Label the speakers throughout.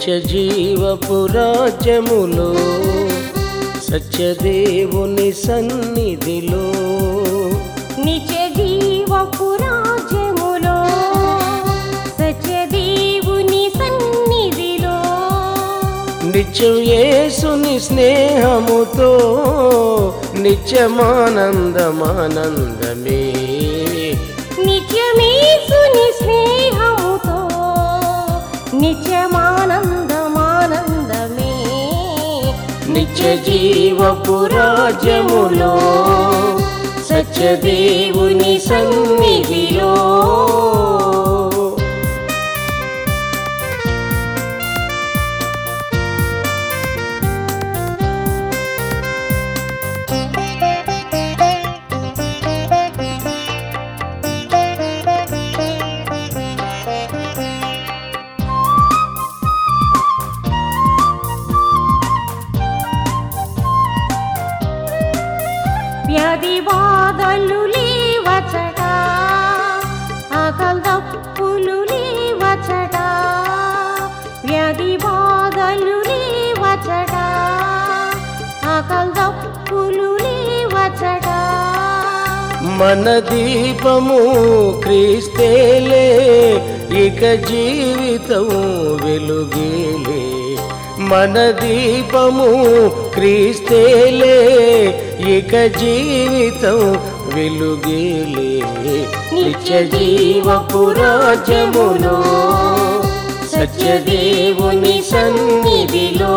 Speaker 1: నిత్య జీవపు రాజ్యములో సత్యదేవుని సన్నిధిలో
Speaker 2: నిత్య జీవపు రాజ్యములో సత్యదేవుని సన్నిధిలో
Speaker 1: నిత్యం యేసుని స్నేహముతో నిత్యమానందమానందమే
Speaker 2: నిత్యమేసుని స్నేహముతో నిత్యమానందమానందమే
Speaker 1: నిత్య జీవపు రాజ్యములో సత్యదేవుని సన్నిధిలో
Speaker 2: వ్యాధి బాధలు లేవచట ఆకలి దప్పులు లేవచట వ్యాధి బాధలు లేవచట ఆకలి దప్పులు లేవచట
Speaker 1: మన దీపము క్రీస్తేలే ఇక జీవితం వెలుగేలే మన దీపము క్రీస్తేలే ఇక జీవితం వెలుగేలే నిత్య జీవపు రాజ్యములో సత్యదేవుని సన్నిధిలో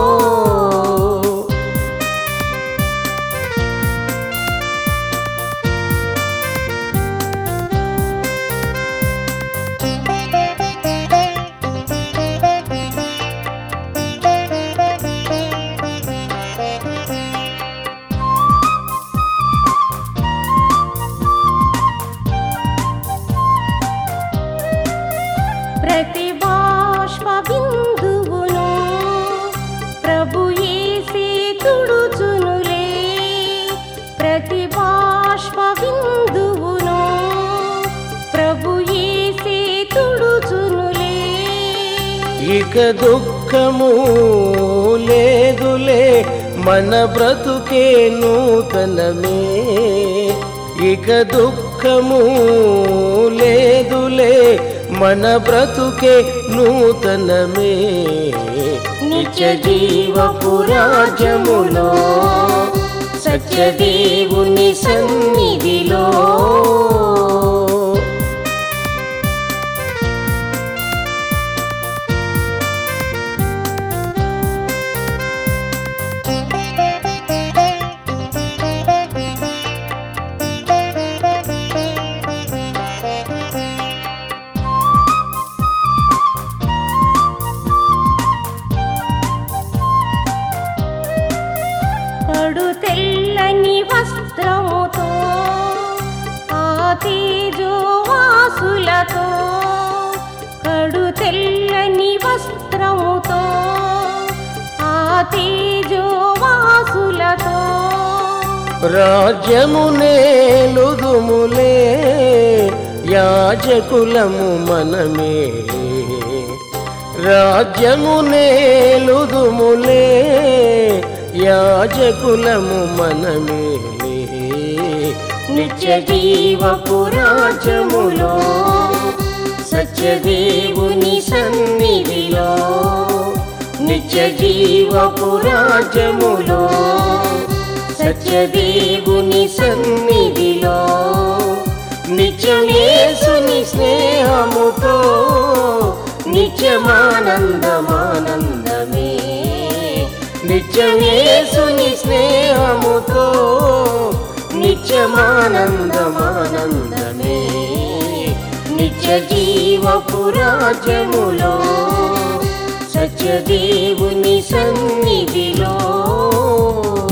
Speaker 2: ప్రతి బాష్ప బిందువును ప్రభు యేసే తుడుచునులే ప్రతి బాష్ప బిందువును ప్రభు యేసే తుడుచునులే
Speaker 1: ఇక దుఃఖము లేదులే మన బ్రతుకే నూతనమే ఇక దుఃఖము లేదులే మన బ్రతుకే నూతనమే నిత్య జీవపు రాజ్యములో సత్యదేవుని సన్నిధిలో
Speaker 2: కడు తెల్లని వస్త్రముతో ఆ తేజోవాసులతో కడు తెల్లని వస్త్రముతో ఆ తేజోవాసులతో
Speaker 1: రాజ్యము నేలుదుములే యాజకులము మనమే రాజ్యము నేలుదుములే యాజకులము మనమే నిత్య జీవపు రాజ్యములో సత్యదేవుని సన్నిధిలో నిత్య జీవపు రాజ్యములో సత్యదేవుని సన్నిధిలో నిత్యమేసుని స్నేహముతో నిత్యమానందమానందమే నిత్యమేసుని స్నేహముతో నిత్యమానందమానందమే నిత్య జీవపు రాజ్యములో సత్యదేవుని సన్నిధిలో